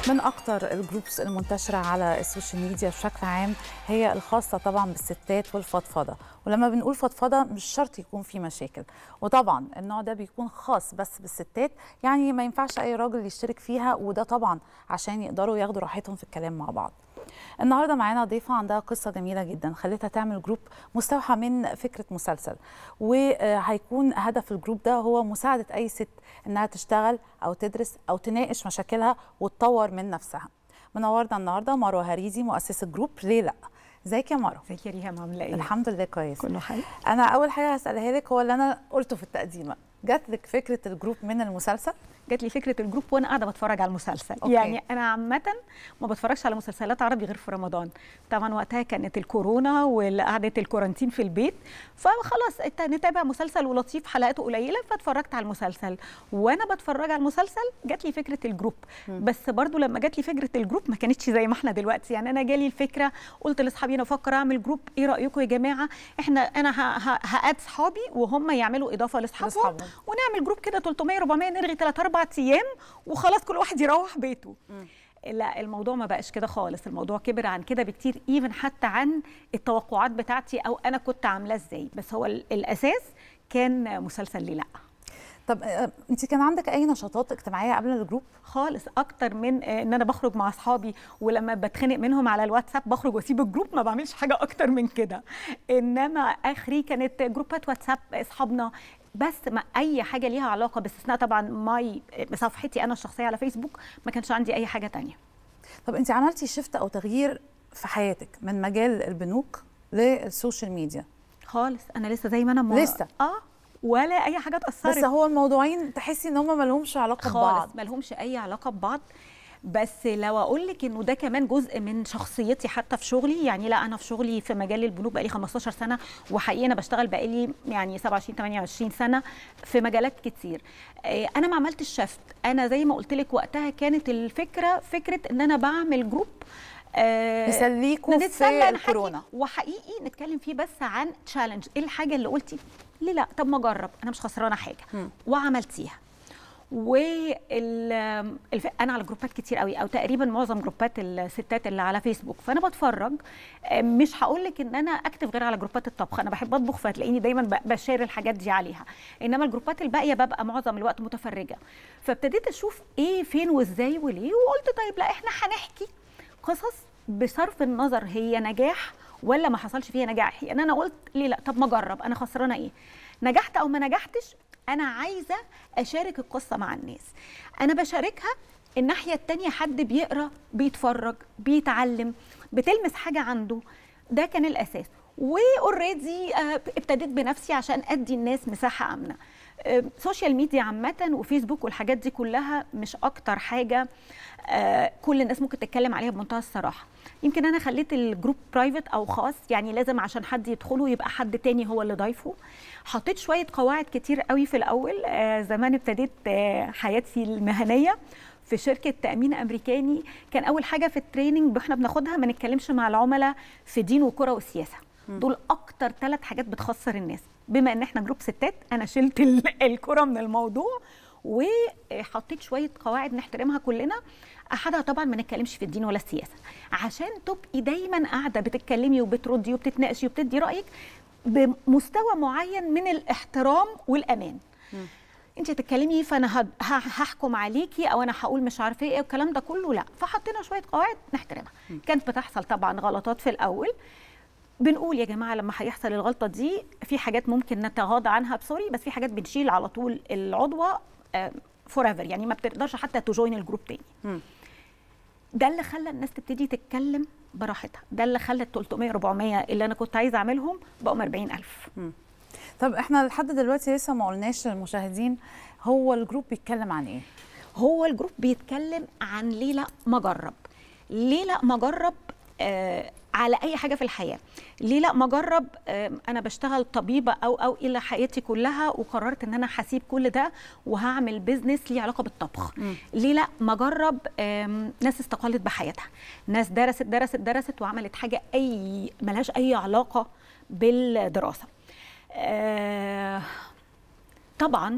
من أكتر الجروبس المنتشرة على السوشيال ميديا بشكل عام هي الخاصة طبعا بالستات والفضفضة ولما بنقول فضفضة مش شرط يكون في مشاكل وطبعا النوع ده بيكون خاص بس بالستات يعني ما ينفعش أي راجل يشترك فيها وده طبعا عشان يقدروا ياخدوا راحتهم في الكلام مع بعض النهارده معانا ضيفه عندها قصه جميله جدا خلتها تعمل جروب مستوحى من فكره مسلسل وهيكون هدف الجروب ده هو مساعده اي ست انها تشتغل او تدرس او تناقش مشاكلها وتطور من نفسها منورنا النهارده مروه هريدي مؤسسه جروب ليه لا ازيك يا مروه ازيك يا ريهام عامله ايه الحمد لله كويس كله حلو انا اول حاجه هسالها لك هو اللي انا قلته في التقديمه جات لك فكره الجروب من المسلسل جات لي فكره الجروب وانا قاعده بتفرج على المسلسل أوكي. يعني انا عامه ما بتفرجش على مسلسلات عربي غير في رمضان طبعا وقتها كانت الكورونا وقعده الكورانتين في البيت فخلاص إنت نتابع مسلسل ولطيف حلقاته قليله فاتفرجت على المسلسل وانا بتفرج على المسلسل جات لي فكره الجروب بس برضو لما جات لي فكره الجروب ما كانتش زي ما احنا دلوقتي يعني انا جالي الفكره قلت لاصحابي انا بفكر اعمل جروب ايه رايكم يا جماعه احنا انا ه- ه- هقاد صحابي وهم يعملوا اضافه لاصحابهم لأصحابهم. ونعمل جروب كده 300 400 نرغي 3 4 ايام وخلاص كل واحد يروح بيته لا الموضوع ما بقاش كده خالص الموضوع كبر عن كده بكتير ايفن حتى عن التوقعات بتاعتي او انا كنت عاملاه ازاي بس هو ال- الاساس كان مسلسل ليه لا طب آه، انت كان عندك اي نشاطات اجتماعيه قبل الجروب خالص اكتر من آه، ان انا بخرج مع اصحابي ولما بتخانق منهم على الواتساب بخرج واسيب الجروب ما بعملش حاجه اكتر من كده انما اخري كانت جروبات واتساب اصحابنا بس ما اي حاجه ليها علاقه باستثناء طبعا ماي صفحتي انا الشخصيه على فيسبوك ما كانش عندي اي حاجه تانية طب انت عملتي شيفت او تغيير في حياتك من مجال البنوك للسوشيال ميديا خالص انا لسه زي ما انا لسه؟ اه ولا اي حاجه اتاثرت بس هو الموضوعين تحسي ان هم ما لهمش علاقه ببعض خالص ما لهمش اي علاقه ببعض بس لو اقول لك انه ده كمان جزء من شخصيتي حتى في شغلي يعني لا انا في شغلي في مجال البنوك بقالي 15 سنه وحقيقي انا بشتغل بقالي يعني 27 28 سنه في مجالات كتير آه، انا ما عملتش شفت انا زي ما قلت لك وقتها كانت الفكره فكره ان انا بعمل جروب آه، يسليكوا في نتسلى نحكي الكورونا. وحقيقي نتكلم فيه بس عن تشالنج ايه الحاجه اللي قلتي ليه لا طب ما اجرب انا مش خسرانه حاجه وعملتيها وال الف... انا على جروبات كتير قوي او تقريبا معظم جروبات الستات اللي على فيسبوك فانا بتفرج آه، مش هقول لك ان انا اكتب غير على جروبات الطبخ انا بحب اطبخ فهتلاقيني دايما ب- بشير الحاجات دي عليها انما الجروبات الباقيه ببقى معظم الوقت متفرجه فابتديت اشوف ايه فين وازاي وليه وقلت طيب لا احنا هنحكي قصص بصرف النظر هي نجاح ولا ما حصلش فيها نجاح يعني انا قلت ليه لا طب ما اجرب انا خسرانه ايه نجحت او ما نجحتش انا عايزه اشارك القصه مع الناس انا بشاركها الناحيه التانية حد بيقرا بيتفرج بيتعلم بتلمس حاجه عنده ده كان الاساس واوريدي ابتديت بنفسي عشان ادي الناس مساحه امنه آه، سوشيال ميديا عامه وفيسبوك والحاجات دي كلها مش اكتر حاجه آه، كل الناس ممكن تتكلم عليها بمنتهى الصراحه يمكن انا خليت الجروب برايفت او خاص يعني لازم عشان حد يدخله يبقى حد تاني هو اللي ضايفه حطيت شويه قواعد كتير قوي في الاول آه، زمان ابتديت آه، حياتي المهنيه في شركه تامين امريكاني كان اول حاجه في التريننج احنا بناخدها ما نتكلمش مع العملاء في دين وكره وسياسه دول اكتر ثلاث حاجات بتخسر الناس بما ان احنا جروب ستات انا شلت ال- الكره من الموضوع وحطيت شويه قواعد نحترمها كلنا احدها طبعا ما نتكلمش في الدين ولا السياسه عشان تبقي دايما قاعده بتتكلمي وبتردي وبتتناقشي وبتدي رايك بمستوى معين من الاحترام والامان انت هتتكلمي فانا هد- ه- هحكم عليكي او انا هقول مش عارفه ايه والكلام ده كله لا فحطينا شويه قواعد نحترمها كانت بتحصل طبعا غلطات في الاول بنقول يا جماعه لما هيحصل الغلطه دي في حاجات ممكن نتغاضى عنها بسوري بس في حاجات بنشيل على طول العضوه فور ايفر يعني ما بتقدرش حتى تجوين الجروب تاني ده اللي خلى الناس تبتدي تتكلم براحتها ده اللي خلى ال 300 400 اللي انا كنت عايزه اعملهم بقوا 40000 طب احنا لحد دلوقتي لسه ما قلناش للمشاهدين هو الجروب بيتكلم عن ايه هو الجروب بيتكلم عن ليه لا ما اجرب ليه لا ما اجرب آه على اي حاجه في الحياه ليه لا ما اجرب آه انا بشتغل طبيبه او او الى حياتي كلها وقررت ان انا هسيب كل ده وهعمل بيزنس ليه علاقه بالطبخ ليه لا ما اجرب آم، ناس استقالت بحياتها ناس درست درست درست وعملت حاجه اي ملهاش اي علاقه بالدراسه آه طبعا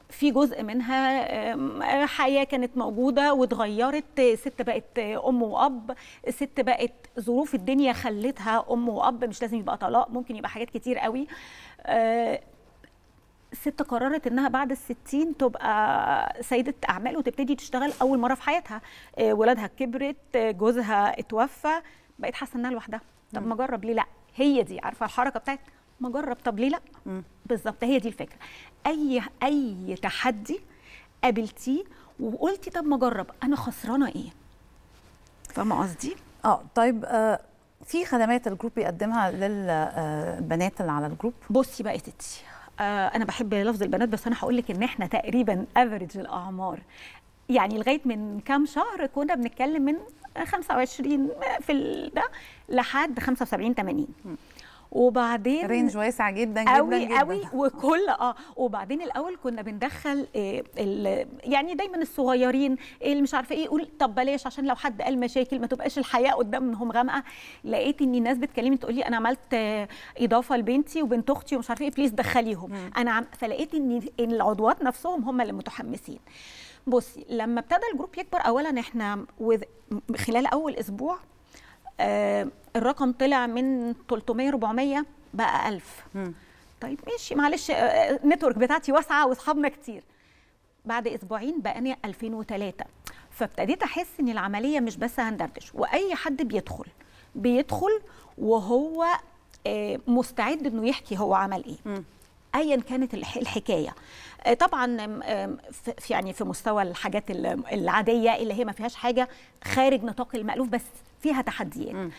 في جزء منها آم، حياه كانت موجوده واتغيرت ست بقت ام واب ست بقت ظروف الدنيا خلتها ام واب مش لازم يبقى طلاق ممكن يبقى حاجات كتير قوي آه، ست قررت انها بعد الستين تبقى سيدة اعمال وتبتدي تشتغل اول مرة في حياتها آه، ولادها كبرت آه، جوزها اتوفى بقت حاسة انها لوحدها طب ما اجرب ليه لا هي دي عارفة الحركة بتاعت ما اجرب طب ليه لا بالظبط هي دي الفكرة اي اي تحدي قابلتيه وقلتي طب ما اجرب انا خسرانة ايه فاهمة قصدي؟ اه طيب آه في خدمات الجروب بيقدمها للبنات اللي على الجروب بصي بقى يا ستي آه انا بحب لفظ البنات بس انا هقول لك ان احنا تقريبا افريج الاعمار يعني لغايه من كام شهر كنا بنتكلم من 25 في ال- ده لحد 75 80 وبعدين رينج واسع جدا جدا قوي جدا قوي وكل اه وبعدين الاول كنا بندخل آه ال- يعني دايما الصغيرين اللي مش عارفه ايه يقول طب بلاش عشان لو حد قال مشاكل ما تبقاش الحياه قدامهم غامقه لقيت ان ناس بتكلمني تقول لي انا عملت آه، اضافه لبنتي وبنت اختي ومش عارفه ايه بليز دخليهم انا عم فلقيت ان إن العضوات نفسهم هم اللي متحمسين بصي لما ابتدى الجروب يكبر اولا احنا with- خلال اول اسبوع آه الرقم طلع من 300 400 بقى 1000 طيب ماشي معلش آه، النتورك بتاعتي واسعه واصحابنا كتير بعد اسبوعين بقى 2003 فابتديت احس ان العمليه مش بس هندردش واي حد بيدخل بيدخل وهو آه، مستعد انه يحكي هو عمل ايه ايا كانت الح- الحكايه آه، طبعا آم، آم، في في- يعني في مستوى الحاجات ال- العاديه اللي هي ما فيهاش حاجه خارج نطاق المألوف بس فيها تحديات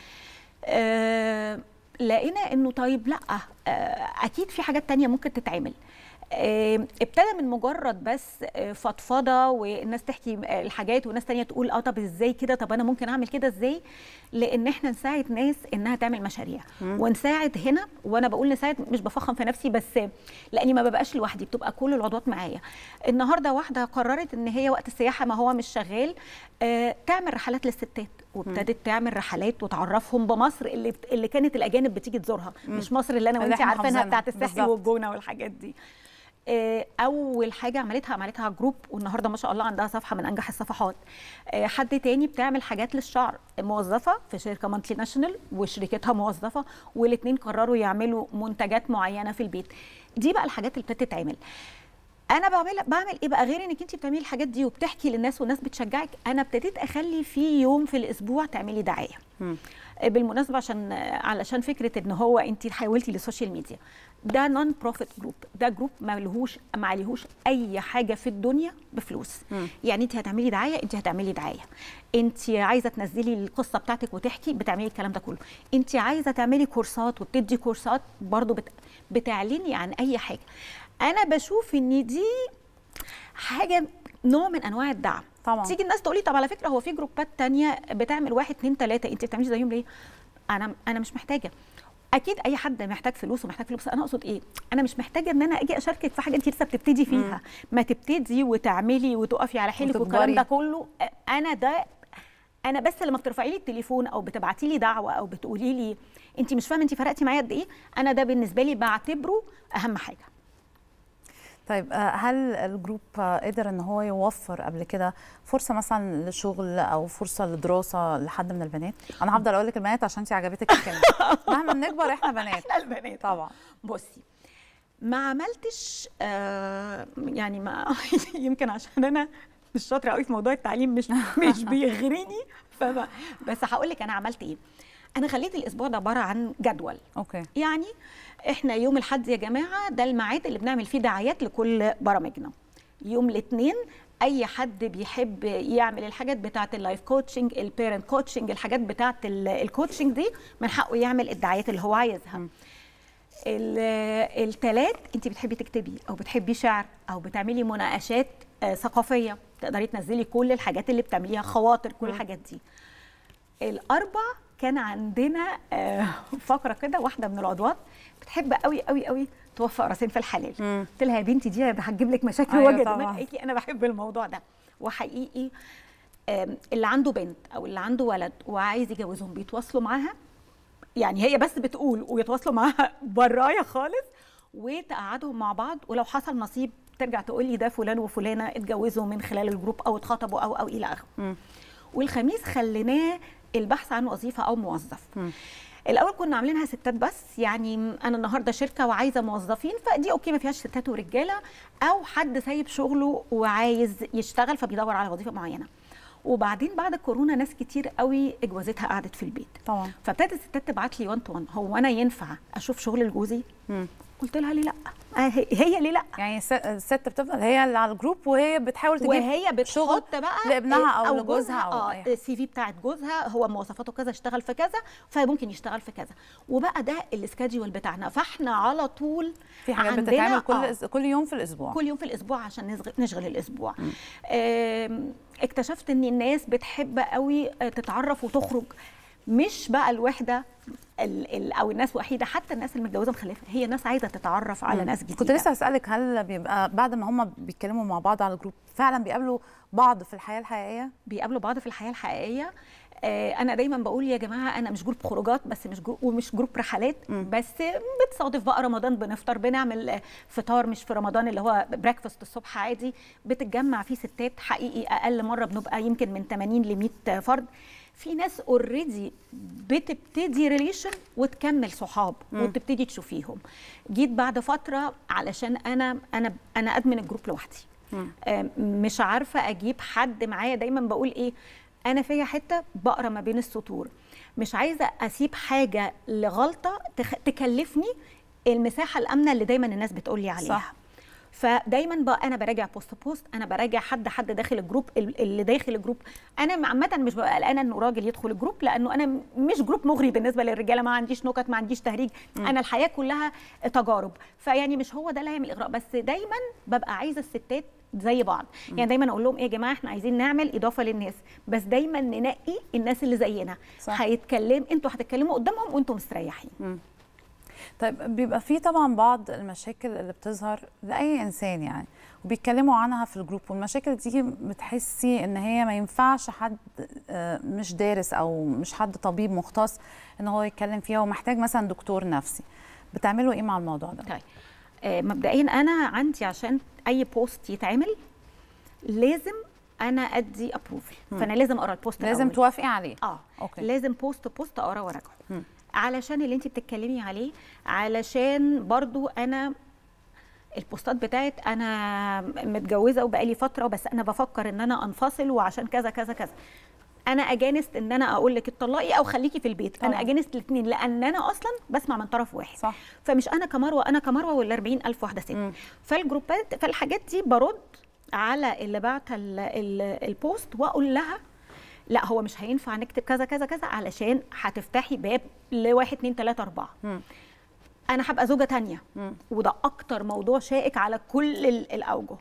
آه، لقينا انه طيب لا آه، اكيد في حاجات تانية ممكن تتعمل آه، ابتدى من مجرد بس آه، فضفضه والناس تحكي آه، الحاجات وناس تانية تقول اه طب ازاي كده طب انا ممكن اعمل كده ازاي لان احنا نساعد ناس انها تعمل مشاريع ونساعد هنا وانا بقول نساعد مش بفخم في نفسي بس لاني ما ببقاش لوحدي بتبقى كل العضوات معايا النهارده واحده قررت ان هي وقت السياحه ما هو مش شغال آه، تعمل رحلات للستات وابتدت تعمل رحلات وتعرفهم بمصر اللي اللي كانت الاجانب بتيجي تزورها مش مصر اللي انا اللي وانت احنا عارفينها حافظينها. بتاعت الساحل بالظبط. والجونه والحاجات دي آه، اول حاجه عملتها عملتها على جروب والنهارده ما شاء الله عندها صفحه من انجح الصفحات آه، حد تاني بتعمل حاجات للشعر موظفه في شركه مانتلي ناشونال وشركتها موظفه والاثنين قرروا يعملوا منتجات معينه في البيت دي بقى الحاجات اللي ابتدت تتعمل انا بعمل بعمل ايه بقى غير انك انت بتعملي الحاجات دي وبتحكي للناس والناس بتشجعك انا ابتديت اخلي في يوم في الاسبوع تعملي دعايه بالمناسبه عشان علشان فكره ان هو انت حولتي للسوشيال ميديا ده نون بروفيت جروب ده جروب ما لهوش ما عليهوش اي حاجه في الدنيا بفلوس يعني انت هتعملي دعايه انت هتعملي دعايه انت عايزه تنزلي القصه بتاعتك وتحكي بتعملي الكلام ده كله انت عايزه تعملي كورسات وبتدي كورسات برضو بت... بتعلني عن اي حاجه انا بشوف ان دي حاجه نوع من انواع الدعم طبعا. تيجي الناس تقولي طب على فكره هو في جروبات تانية بتعمل واحد اتنين تلاته انت بتعملي زيهم ليه؟ انا انا مش محتاجه اكيد اي حد محتاج فلوس ومحتاج فلوس انا اقصد ايه انا مش محتاجه ان انا اجي اشاركك في حاجه انت لسه بتبتدي فيها ما تبتدي وتعملي وتقفي على حيلك والكلام وتكبري. ده كله انا ده انا بس لما بترفعي لي التليفون او بتبعتي لي دعوه او بتقولي لي انت مش فاهمه انت فرقتي معايا قد ايه انا ده بالنسبه لي بعتبره اهم حاجه طيب آه، هل الجروب آه، قدر ان هو يوفر قبل كده فرصه مثلا لشغل او فرصه لدراسه لحد من البنات انا هفضل اقول لك البنات عشان انت عجبتك الكلمه مهما بنكبر احنا بنات احنا البنات طبعا بصي ما عملتش آه يعني ما يمكن عشان انا مش شاطره قوي في موضوع التعليم مش مش بيغريني فما بس هقول لك انا عملت ايه انا خليت الاسبوع ده عباره عن جدول اوكي يعني احنا يوم الاحد يا جماعه ده الميعاد اللي بنعمل فيه دعايات لكل برامجنا يوم الاثنين اي حد بيحب يعمل الحاجات بتاعه اللايف كوتشنج البيرنت كوتشنج الحاجات بتاعه الكوتشنج دي من حقه يعمل الدعايات اللي هو عايزها الثلاث انت بتحبي تكتبي او بتحبي شعر او بتعملي مناقشات آه، ثقافيه تقدري تنزلي كل الحاجات اللي بتعمليها خواطر كل الحاجات دي الاربع كان عندنا آه، فقره كده واحده من العضوات بتحب قوي قوي قوي توفق راسين في الحلال قلت لها يا بنتي دي هتجيب لك مشاكل أيوة وجه طبعاً. دماغ قالت لي انا بحب الموضوع ده وحقيقي آم، اللي عنده بنت او اللي عنده ولد وعايز يجوزهم بيتواصلوا معاها يعني هي بس بتقول ويتواصلوا معاها برايا خالص وتقعدهم مع بعض ولو حصل نصيب ترجع تقول لي ده فلان وفلانه اتجوزوا من خلال الجروب او اتخطبوا او او الى اخره والخميس خليناه البحث عن وظيفه او موظف الاول كنا عاملينها ستات بس يعني انا النهارده شركه وعايزه موظفين فدي اوكي ما فيهاش ستات ورجاله او حد سايب شغله وعايز يشتغل فبيدور على وظيفه معينه وبعدين بعد كورونا ناس كتير قوي اجوازتها قعدت في البيت طبعا فابتدت الستات تبعت لي 1 تو 1 هو انا ينفع اشوف شغل لجوزي قلت لها ليه لا آه هي- هي ليه لا يعني الس- الست بتفضل هي اللي على الجروب وهي بتحاول تجيب وهي شغل بتحط بقى لابنها او, أو لجوزها او اه أي السي في بتاعت جوزها هو مواصفاته كذا اشتغل في كذا فممكن يشتغل في كذا وبقى ده السكادجول بتاعنا فاحنا على طول في حاجات عندنا- بتتعمل كل آه. أس- كل يوم في الاسبوع كل يوم في الاسبوع عشان نشغل, نشغل الاسبوع آم، اكتشفت ان الناس بتحب قوي آه، تتعرف وتخرج مش بقى الوحده ال ال او الناس وحيده حتى الناس المتجوزه مخلفه هي ناس عايزه تتعرف على ناس جديده كنت لسه هسألك هل بيبقى بعد ما هم بيتكلموا مع بعض على الجروب فعلا بيقابلوا بعض في الحياة الحقيقية؟ بيقابلوا بعض في الحياه الحقيقيه آه، انا دايما بقول يا جماعه انا مش جروب خروجات بس مش جروب ومش جروب رحلات بس بتصادف بقى رمضان بنفطر بنعمل آه، فطار مش في رمضان اللي هو بريكفاست الصبح عادي بتتجمع فيه ستات حقيقي اقل مره بنبقى يمكن من 80 ل 100 فرد في ناس اوريدي بتبتدي ريليشن وتكمل صحاب وتبتدي تشوفيهم جيت بعد فتره علشان انا انا انا ادمن الجروب لوحدي آه، مش عارفه اجيب حد معايا دايما بقول ايه انا فيا حته بقرا ما بين السطور مش عايزه اسيب حاجه لغلطه تخ... تكلفني المساحه الامنه اللي دايما الناس بتقول لي عليها صح. فدايما بقى انا براجع بوست بوست انا براجع حد حد داخل الجروب ال- اللي داخل الجروب انا عامه مش ببقى قلقانه انه راجل يدخل الجروب لانه انا م- مش جروب مغري بالنسبه للرجاله ما عنديش نكت ما عنديش تهريج انا الحياه كلها تجارب فيعني مش هو ده اللي هيعمل اغراء بس دايما ببقى عايزه الستات زي بعض يعني دايما اقول لهم ايه يا جماعه احنا عايزين نعمل اضافه للناس بس دايما ننقي الناس اللي زينا صح. هيتكلم انتوا هتتكلموا قدامهم وانتوا مستريحين طيب بيبقى في طبعا بعض المشاكل اللي بتظهر لأي إنسان يعني وبيتكلموا عنها في الجروب والمشاكل دي بتحسي إن هي ما ينفعش حد آه، مش دارس أو مش حد طبيب مختص إن هو يتكلم فيها ومحتاج مثلا دكتور نفسي بتعملوا إيه مع الموضوع ده؟ طيب آه، مبدئيا انا عندي عشان اي بوست يتعمل لازم انا ادي ابروفل فانا لازم اقرا البوست لازم الأول. توافقي عليه اه أوكي. لازم بوست بوست اقرا وراجعه علشان اللي انت بتتكلمي عليه علشان برضو انا البوستات بتاعت انا متجوزه وبقالي فتره بس انا بفكر ان انا انفصل وعشان كذا كذا كذا انا اجانست ان انا اقول لك اتطلقي او خليكي في البيت طبعاً. انا اجانست الاثنين لان انا اصلا بسمع من طرف واحد صح. فمش انا كمروه انا كمروه ولا 40000 واحده ست فالجروبات فالحاجات دي برد على اللي بعت ال- ال- البوست واقول لها لا هو مش هينفع نكتب كذا كذا كذا علشان هتفتحي باب لواحد اتنين تلاته اربعه انا هبقى زوجه تانية وده اكتر موضوع شائك على كل ال- الاوجه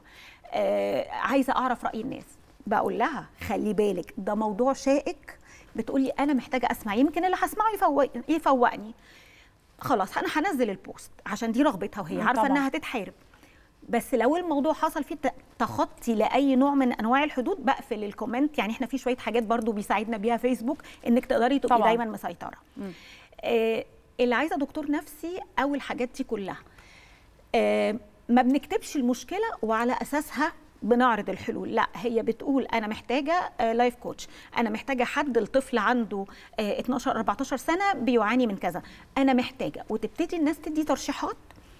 آه عايزه اعرف راي الناس بقول لها خلي بالك ده موضوع شائك بتقولي انا محتاجه اسمع يمكن اللي هسمعه يفوق يفوقني خلاص انا هنزل البوست عشان دي رغبتها وهي مم، عارفه طبعاً. انها هتتحارب بس لو الموضوع حصل فيه ت- تخطي لاي نوع من انواع الحدود بقفل الكومنت يعني احنا في شويه حاجات برضو بيساعدنا بيها فيسبوك انك تقدري تبقي طبعاً. دايما مسيطره آه اللي عايزه دكتور نفسي او الحاجات دي كلها آه ما بنكتبش المشكله وعلى اساسها بنعرض الحلول لا هي بتقول انا محتاجه لايف كوتش انا محتاجه حد الطفل عنده آه 12 14 سنه بيعاني من كذا انا محتاجه وتبتدي الناس تدي ترشيحات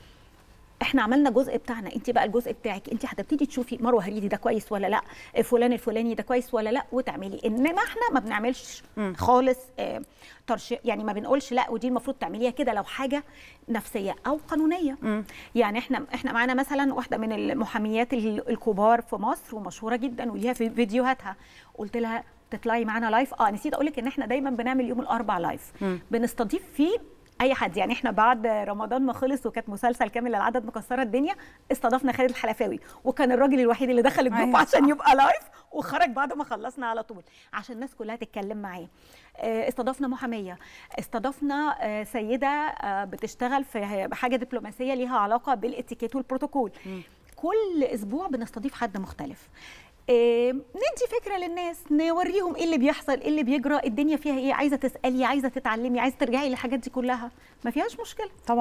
احنا عملنا جزء بتاعنا انت بقى الجزء بتاعك انت هتبتدي تشوفي مروه هريدي ده كويس ولا لا فلان الفلاني ده كويس ولا لا وتعملي انما احنا ما بنعملش خالص اه ترشيح يعني ما بنقولش لا ودي المفروض تعمليها كده لو حاجه نفسيه او قانونيه يعني احنا احنا معانا مثلا واحده من المحاميات ال- الكبار في مصر ومشهوره جدا وليها في فيديوهاتها قلت لها تطلعي معانا لايف اه نسيت اقول لك ان احنا دايما بنعمل يوم الاربع لايف بنستضيف فيه اي حد يعني احنا بعد رمضان ما خلص وكانت مسلسل كامل العدد مكسره الدنيا استضفنا خالد الحلفاوي وكان الراجل الوحيد اللي دخل الجروب أيوة، عشان صح. يبقى لايف وخرج بعد ما خلصنا على طول عشان الناس كلها تتكلم معاه آه، استضفنا محاميه استضفنا آه، سيده آه، بتشتغل في حاجه دبلوماسيه ليها علاقه بالاتيكيت والبروتوكول كل اسبوع بنستضيف حد مختلف آه، ندي فكره للناس نوريهم ايه اللي بيحصل ايه اللي بيجرى الدنيا فيها ايه عايزه تسالي عايزه تتعلمي عايزه ترجعي للحاجات دي كلها ما فيهاش مشكله طبعا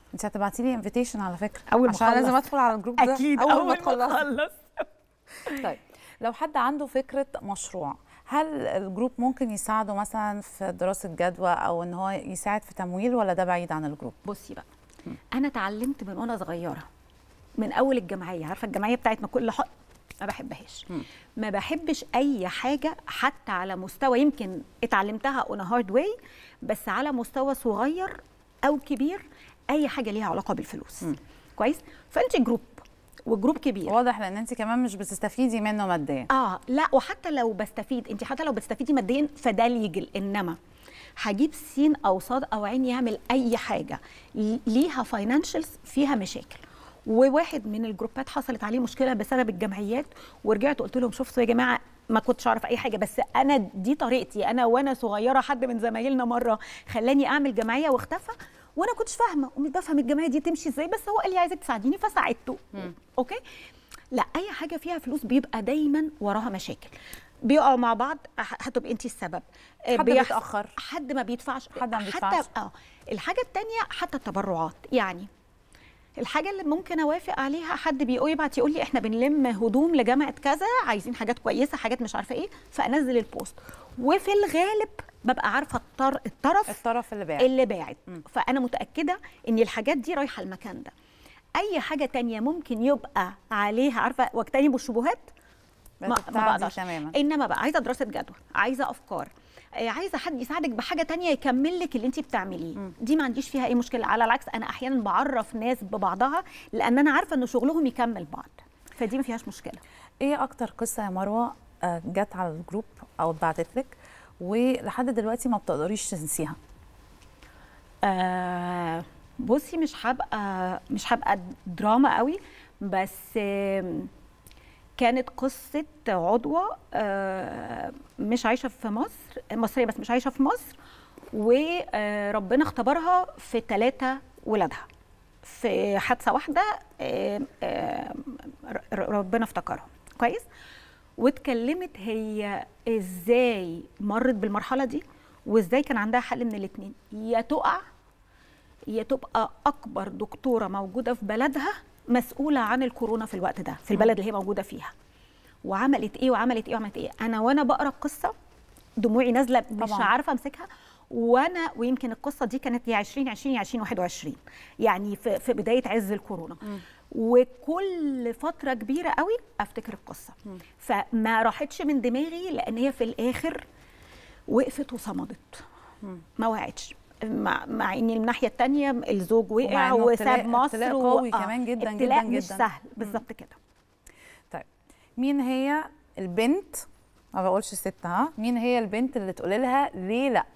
انت هتبعتي لي انفيتيشن على فكره أول ما عشان أخلص. لازم ادخل على الجروب ده اكيد اول ما تخلص اخلص طيب لو حد عنده فكره مشروع هل الجروب ممكن يساعده مثلا في دراسه جدوى او ان هو يساعد في تمويل ولا ده بعيد عن الجروب بصي بقى انا اتعلمت من وانا صغيره من اول الجمعيه عارفه الجمعيه بتاعتنا كل حق ما بحبهاش ما بحبش اي حاجه حتى على مستوى يمكن اتعلمتها اون هارد واي بس على مستوى صغير او كبير اي حاجه ليها علاقه بالفلوس كويس فانت جروب وجروب كبير واضح لان انت كمان مش بتستفيدي منه ماديا اه لا وحتى لو بستفيد انت حتى لو بتستفيدي ماديا فده ليجل انما هجيب سين او صاد او عين يعمل اي حاجه ل- ليها فاينانشالز فيها مشاكل وواحد من الجروبات حصلت عليه مشكله بسبب الجمعيات ورجعت قلت لهم شفتوا يا جماعه ما كنتش اعرف اي حاجه بس انا دي طريقتي انا وانا صغيره حد من زمايلنا مره خلاني اعمل جمعيه واختفى وانا كنتش فاهمه ومش بفهم الجمعيه دي تمشي ازاي بس هو قال لي عايزك تساعديني فساعدته اوكي لا اي حاجه فيها فلوس بيبقى دايما وراها مشاكل بيقعوا مع بعض ه- هتبقي انت السبب آه، حد بيحص- بيتأخر. حد ما بيدفعش حد ما بيدفعش. حتى اه الحاجه التانية حتى التبرعات يعني الحاجه اللي ممكن اوافق عليها حد بيقول يبعت يقول لي احنا بنلم هدوم لجامعه كذا عايزين حاجات كويسه حاجات مش عارفه ايه فانزل البوست وفي الغالب ببقى عارفه الطر... الطرف الطرف اللي باع اللي باعت فانا متاكده ان الحاجات دي رايحه المكان ده اي حاجه تانية ممكن يبقى عليها عارفه واجتنبوا الشبهات ما, ما بتبتعدي بقدرش تماما انما بقى عايزه دراسه جدوى عايزه افكار آه، عايزه حد يساعدك بحاجه تانية يكمل لك اللي انت بتعمليه دي ما عنديش فيها اي مشكله على العكس انا احيانا بعرف ناس ببعضها لان انا عارفه ان شغلهم يكمل بعض فدي ما فيهاش مشكله ايه اكتر قصه يا مروه آه، جت على الجروب او اتبعتت لك ولحد دلوقتي ما بتقدريش تنسيها آه بصي مش هبقى مش هبقى دراما قوي بس آم، كانت قصة عضوة آه، مش عايشة في مصر مصرية بس مش عايشة في مصر وربنا اختبرها في ثلاثة ولادها في حادثة واحدة آم، آم، ر- ربنا افتكرهم كويس واتكلمت هي ازاي مرت بالمرحلة دي وازاي كان عندها حل من الاتنين يا تقع يا تبقى اكبر دكتوره موجوده في بلدها مسؤوله عن الكورونا في الوقت ده في البلد اللي هي موجوده فيها وعملت ايه وعملت ايه وعملت ايه انا وانا بقرا القصه دموعي نازله مش طبعاً. عارفه امسكها وانا ويمكن القصه دي كانت يا 2020 يا 2021 يعني في, في بدايه عز الكورونا وكل فتره كبيره قوي افتكر القصه فما راحتش من دماغي لان هي في الاخر وقفت وصمدت ما وقعتش مع, مع ان الناحيه الثانيه الزوج ومع وقع إنه وساب ابتلاء- مصر ابتلاء و- قوي آه، كمان جداً ابتلاء جداً مش جداً. سهل بالظبط كده طيب مين هي البنت ما بقولش ست ها مين هي البنت اللي تقولي لها ليه لا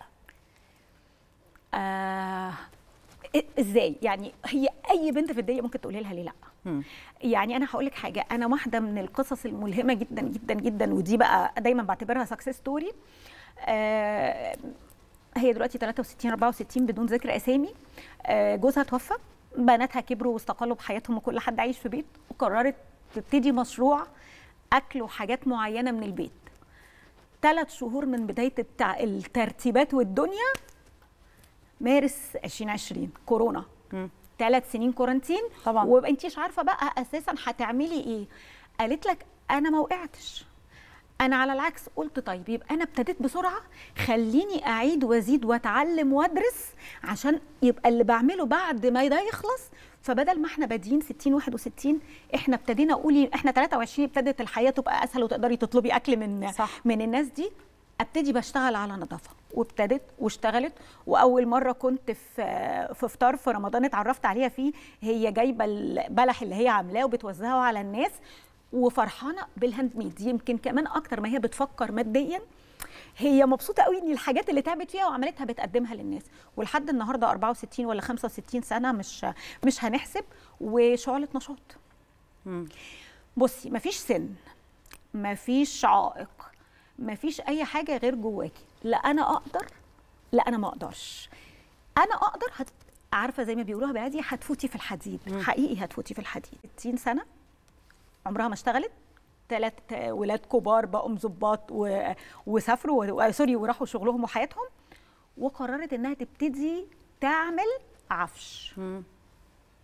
آه إيه- ازاي يعني هي اي بنت في الدنيا ممكن تقولي لها ليه لا مم. يعني انا هقول لك حاجه انا واحده من القصص الملهمه جدا جدا جدا ودي بقى دايما بعتبرها سكسس ستوري آه هي دلوقتي 63 64 بدون ذكر اسامي آه جوزها توفى بناتها كبروا واستقلوا بحياتهم وكل حد عايش في بيت وقررت تبتدي مشروع اكل وحاجات معينه من البيت ثلاث شهور من بدايه التع... الترتيبات والدنيا مارس 2020 كورونا مم. ثلاث سنين كورنتين طبعاً. وما انتيش عارفه بقى اساسا هتعملي ايه قالت لك انا ما وقعتش انا على العكس قلت طيب يبقى انا ابتديت بسرعه خليني اعيد وازيد واتعلم وادرس عشان يبقى اللي بعمله بعد ما ده يخلص فبدل ما احنا بادئين 60 61 احنا ابتدينا قولي احنا 23 ابتدت الحياه تبقى اسهل وتقدري تطلبي اكل من صح. من الناس دي ابتدي بشتغل على نظافه وابتدت واشتغلت واول مره كنت في في فطار في رمضان اتعرفت عليها فيه هي جايبه البلح اللي هي عاملاه وبتوزعه على الناس وفرحانه بالهاند ميد يمكن كمان اكتر ما هي بتفكر ماديا هي مبسوطه قوي ان الحاجات اللي تعبت فيها وعملتها بتقدمها للناس ولحد النهارده 64 ولا 65 سنه مش مش هنحسب وشعله نشاط مم. بصي مفيش سن مفيش عائق مفيش اي حاجه غير جواكي لا انا اقدر لا انا ما اقدرش انا اقدر هت... عارفه زي ما بيقولوها بعادي هتفوتي في الحديد حقيقي هتفوتي في الحديد 60 سنه عمرها ما اشتغلت ثلاث ولاد كبار بقوا مظباط و... وسافروا و... سوري وراحوا شغلهم وحياتهم وقررت انها تبتدي تعمل عفش مم.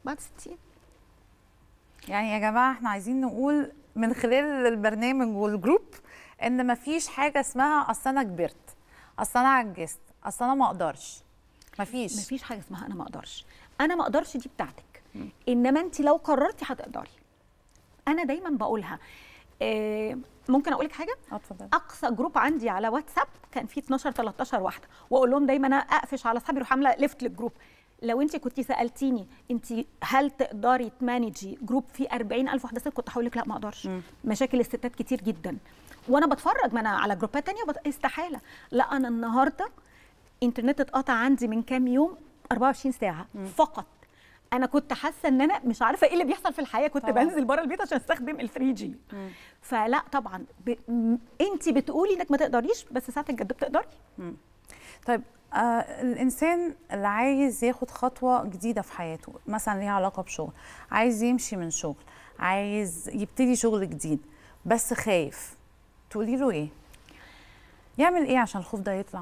بعد 60 يعني يا جماعه احنا عايزين نقول من خلال البرنامج والجروب ان مفيش حاجه اسمها اصل انا كبرت اصل انا عجزت اصل انا ما اقدرش مفيش مفيش حاجه اسمها انا ما اقدرش انا ما اقدرش دي بتاعتك انما انت لو قررتي هتقدري انا دايما بقولها آه، ممكن اقول لك حاجه اه اتفضل اقصى جروب عندي على واتساب كان فيه 12 13 واحده واقول لهم دايما انا اقفش على اصحابي اروح عامله ليفت للجروب لو انت كنت سالتيني انت هل تقدري تمانجي جروب فيه 40000 واحده ست كنت هقول لك لا ما اقدرش مشاكل الستات كتير جدا وانا بتفرج ما انا على جروبات تانية بت... استحاله لا انا النهارده انترنت اتقطع عندي من كام يوم 24 ساعه فقط انا كنت حاسه ان انا مش عارفه ايه اللي بيحصل في الحياه كنت طبعاً. بنزل بره البيت عشان استخدم ال 3 جي فلا طبعا ب... انت بتقولي انك ما تقدريش بس ساعه الجد بتقدري طيب آه الانسان اللي عايز ياخد خطوه جديده في حياته مثلا ليها علاقه بشغل عايز يمشي من شغل عايز يبتدي شغل جديد بس خايف تقولي له ايه يعمل ايه عشان الخوف ده يطلع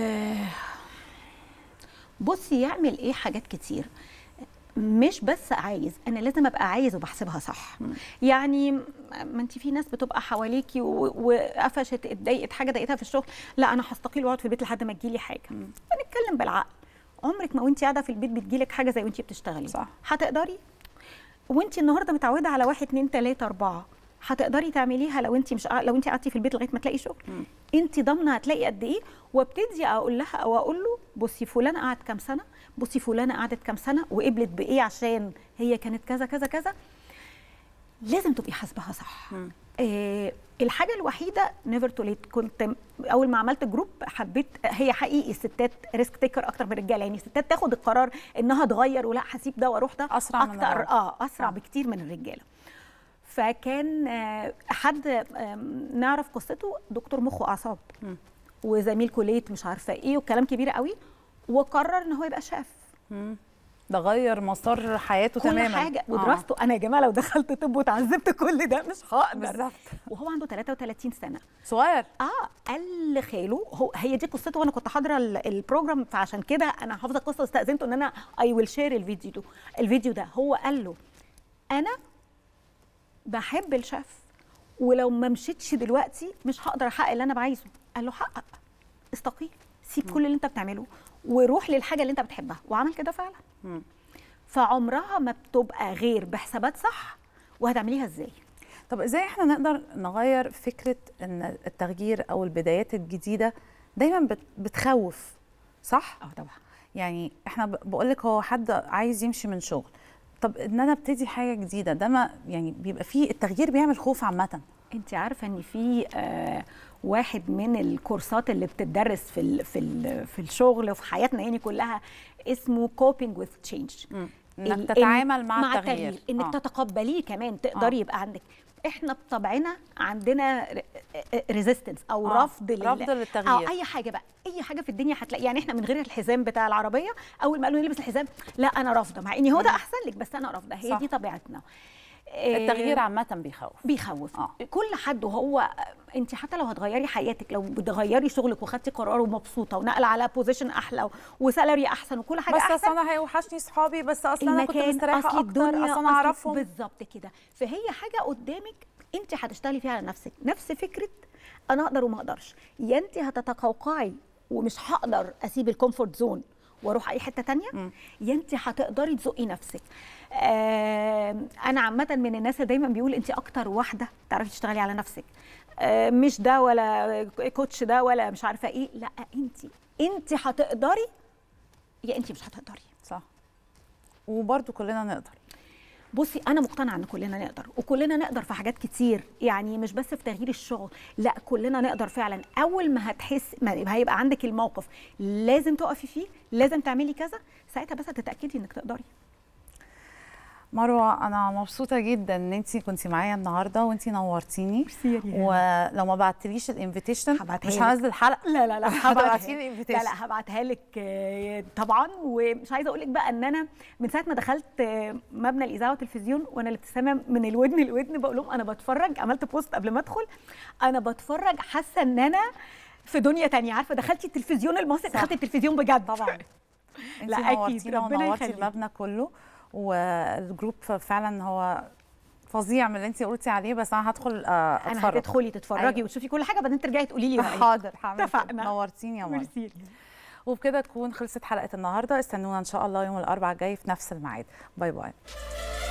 بصي يعمل ايه حاجات كتير مش بس عايز انا لازم ابقى عايز وبحسبها صح يعني ما انت في ناس بتبقى حواليكي و- وقفشت اتضايقت حاجه ضايقتها في الشغل لا انا هستقيل واقعد في البيت لحد ما تجيلي حاجه بنتكلم بالعقل عمرك ما وانت قاعده في البيت بتجيلك حاجه زي وانت بتشتغلي صح. هتقدري وانت النهارده متعوده على واحد اتنين تلاته اربعه هتقدري تعمليها لو انت مش قاع- لو انت قعدتي في البيت لغايه ما تلاقي شغل انت ضامنه هتلاقي قد ايه وابتدي اقول لها او اقول له بصي فلانه قعدت كام سنه بصي فلانه قعدت كام سنه وقبلت بايه عشان هي كانت كذا كذا كذا لازم تبقي حاسباها صح آه الحاجه الوحيده نيفر تو ليت كنت م- اول ما عملت جروب حبيت هي حقيقي الستات ريسك تيكر اكتر من الرجاله يعني الستات تاخد القرار انها تغير ولا هسيب ده واروح ده أسرع من اكتر الراجل. اه اسرع آه. بكتير من الرجاله فكان آه، حد آم، نعرف قصته دكتور مخ واعصاب وزميل كليه مش عارفه ايه وكلام كبير قوي وقرر ان هو يبقى شاف ده غير مسار حياته كل تماما حاجه آه. ودراسته انا يا جماعه لو دخلت طب وتعذبت كل ده مش هقدر بالظبط وهو عنده 33 سنه صغير اه قال لخاله هو هي دي قصته وانا كنت حاضره ال- البروجرام فعشان كده انا حافظه القصه واستاذنته ان انا اي ويل شير الفيديو ده الفيديو ده هو قال له انا بحب الشيف ولو ما مشيتش دلوقتي مش هقدر احقق اللي انا بعايزه قال له حقق استقيل سيب كل اللي انت بتعمله وروح للحاجه اللي انت بتحبها وعمل كده فعلا فعمرها ما بتبقى غير بحسابات صح وهتعمليها ازاي طب ازاي احنا نقدر نغير فكره ان التغيير او البدايات الجديده دايما بت- بتخوف صح اه طبعا يعني احنا بقول لك هو حد عايز يمشي من شغل طب ان انا ابتدي حاجه جديده ده ما يعني بيبقى فيه التغيير بيعمل خوف عامه انت عارفه ان في آه واحد من الكورسات اللي بتدرس في ال في ال في الشغل وفي حياتنا يعني كلها اسمه كوبينج وذ تشينج انك تتعامل مع, مع التغيير التغيير انك آه. تتقبليه كمان تقدري آه. يبقى عندك احنا بطبعنا عندنا ريزيستنس او آه، رفض لل- رفض للتغيير. او اي حاجه بقى اي حاجه في الدنيا هتلاقي يعني احنا من غير الحزام بتاع العربيه اول ما قالوا نلبس الحزام لا انا رافضه مع ان هو ده احسن لك بس انا رافضه هي صح. دي طبيعتنا التغيير آه، عامه بيخوف بيخوف آه. آه. كل حد وهو انت حتى لو هتغيري حياتك لو بتغيري شغلك وخدتي قرار ومبسوطه ونقل على بوزيشن احلى وسالري احسن وكل حاجه بس احسن اصل انا هيوحشني صحابي بس اصل انا كنت المكان مستريحه اصل اكتر الدنيا اصل أصل انا اعرفهم بالظبط كده فهي حاجه قدامك انت هتشتغلي فيها على نفسك نفس فكره انا اقدر وما اقدرش يا انت هتتقوقعي ومش هقدر اسيب الكومفورت زون واروح اي حته تانية يا انت هتقدري تزقي نفسك آه انا عامه من الناس اللي دايما بيقول انت اكتر واحده تعرفي تشتغلي على نفسك آه مش ده ولا كوتش ده ولا مش عارفه ايه لا انت انت هتقدري يا انت مش هتقدري صح وبرده كلنا نقدر بصي انا مقتنعه ان كلنا نقدر وكلنا نقدر في حاجات كتير يعني مش بس في تغيير الشغل لا كلنا نقدر فعلا اول ما هتحس ما هيبقى عندك الموقف لازم تقفي فيه لازم تعملي كذا ساعتها بس هتتاكدي انك تقدري مروه انا مبسوطه جدا ان انت كنتي معايا النهارده وانت نورتيني ميرسي يا ريهام. ولو ما بعتليش الانفيتيشن هبعتها مش لك. هنزل حلقه لا لا لا هتبعتي لي لا invitation. لا هبعتها لك آه، طبعا ومش عايزه اقول لك بقى ان انا من ساعه ما دخلت آه، مبنى الاذاعه والتلفزيون وانا الابتسامه من الودن للودن بقول لهم انا بتفرج عملت بوست قبل ما ادخل انا بتفرج حاسه ان انا في دنيا تانية عارفه دخلتي التلفزيون المصري صح. دخلت التلفزيون بجد طبعا انت لا، أكيد. نورتينا ربنا ونورتي يخليك. المبنى كله والجروب فعلا هو فظيع من اللي انت قلتي عليه بس انا هدخل آه، انا اتفرج هتدخلي تتفرجي أيوة. وتشوفي كل حاجه بعدين ترجعي تقولي لي رأيك. حاضر هعمل كده. اتفقنا. نورتيني يا مرة ميرسي وبكده تكون خلصت حلقه النهارده استنونا ان شاء الله يوم الاربعاء الجاي في نفس الميعاد باي باي